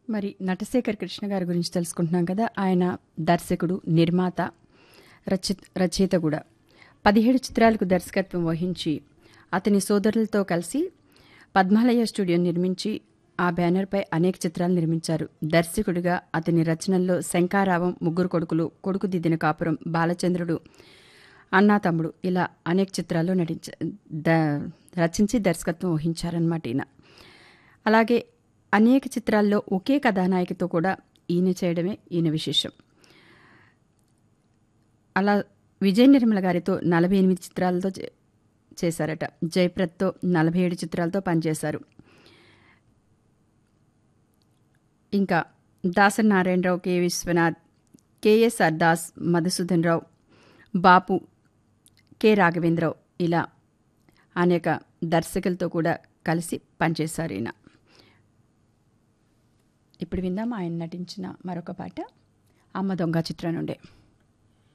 మరి నటశేఖర్ కృష్ణ గారి గురించి తెలుసుకుంటున్నాం కదా ఆయన దర్శకుడు నిర్మాత రచయి రచయిత కూడా పదిహేడు చిత్రాలకు దర్శకత్వం వహించి అతని సోదరులతో కలిసి పద్మాలయ స్టూడియో నిర్మించి ఆ బ్యానర్పై అనేక చిత్రాలు నిర్మించారు దర్శకుడిగా అతని రచనల్లో శంకారావం ముగ్గురు కొడుకులు కొడుకు దిద్దిన కాపురం బాలచంద్రుడు అన్నా తమ్ముడు ఇలా అనేక చిత్రాల్లో నటించ ద రచించి దర్శకత్వం వహించారన్నమాట ఈయన అలాగే అనేక చిత్రాల్లో ఒకే కథానాయకితో కూడా ఈయన చేయడమే ఈయన విశేషం అలా విజయ నిర్మల గారితో నలభై ఎనిమిది చిత్రాలతో చే- చేశారట జయప్రద్తో నలభై ఏడు చిత్రాలతో పనిచేశారు ఇంకా Dasari Narayanarao K Viswanath KSR Das Madhusudan Rao Bapu K Raghavendrarao ఇలా అనేక దర్శకులతో కూడా కలిసి పనిచేశారు ఈయన ఇప్పుడు విందాం ఆయన నటించిన మరొక పాట అమ్మ దొంగ చిత్రం నుండే